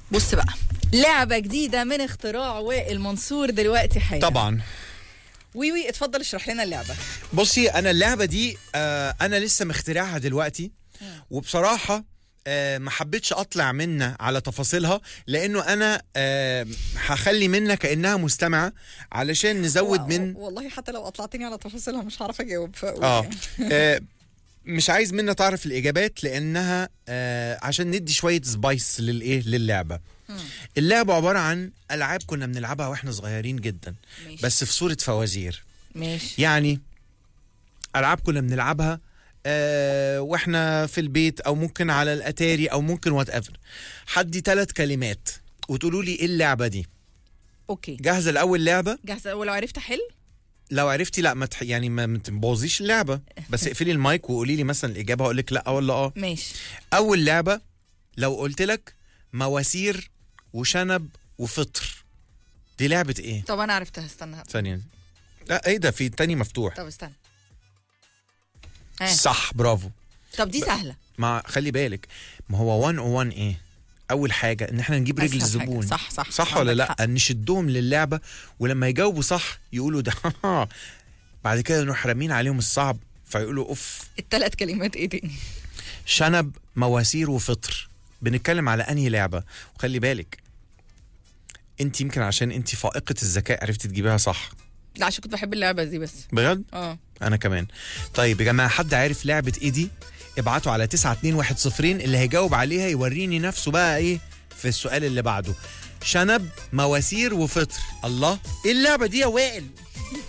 بص بقى لعبة جديدة من اختراع وائل منصور دلوقتي حالا طبعا وي وي اتفضل اشرح لنا اللعبة بصي انا اللعبه دي آه انا لسه مخترعها دلوقتي وبصراحه آه ما حبيتش اطلع منا على تفاصيلها لانه انا آه هخلي منا كانها مستمعه علشان نزود من والله حتى لو اطلعتني على تفاصيلها مش هعرف اجاوب فقول اه يعني. آه، مش عايز منا تعرف الاجابات لانها آه عشان ندي شويه سبايس للايه للعبه اللعبه عباره عن العاب كنا بنلعبها واحنا صغيرين جدا ماشي. بس في صوره فوازير ماشي يعني العاب كنا بنلعبها آه واحنا في البيت او ممكن على الاتاري او ممكن وات ايفر حدي ثلاث كلمات وتقولوا لي ايه اللعبه دي اوكي جاهزه لاول لعبه جاهزة ولو عرفت احل لو عرفتي لا ما تح... يعني ما ما تبوظيش اللعبه بس اقفلي المايك وقولي لي مثلا الاجابه هقول لك لا ولا اه ماشي اول لعبه لو قلت لك مواسير وشنب وفطر دي لعبه ايه طب انا عرفتها استنى ثانيه لا ايه ده في تاني مفتوح طب استنى ها صح برافو طب دي سهلة ما خلي بالك ما هو 101 ايه اول حاجه ان احنا نجيب رجل أسهل حاجة. الزبون صح صح صح ولا عندك لا حق. نشدهم للعبه ولما يجاوبوا صح يقولوا ده بعد كده نروح رامين عليهم الصعب فيقولوا اوف الثلاث كلمات ايه تاني شنب مواسير وفطر بنتكلم على انهي لعبه وخلي بالك انت يمكن عشان انت فائقه الذكاء عرفتي تجيبيها صح لا عشان كنت بحب اللعبة دي بس بجد اه انا كمان طيب يا جماعه حد عارف لعبه ايه دي ابعتوا على 92110 اللي هيجاوب عليها يوريني نفسه بقى ايه في السؤال اللي بعده شنب مواسير وفطر الله ايه اللعبه دي يا وائل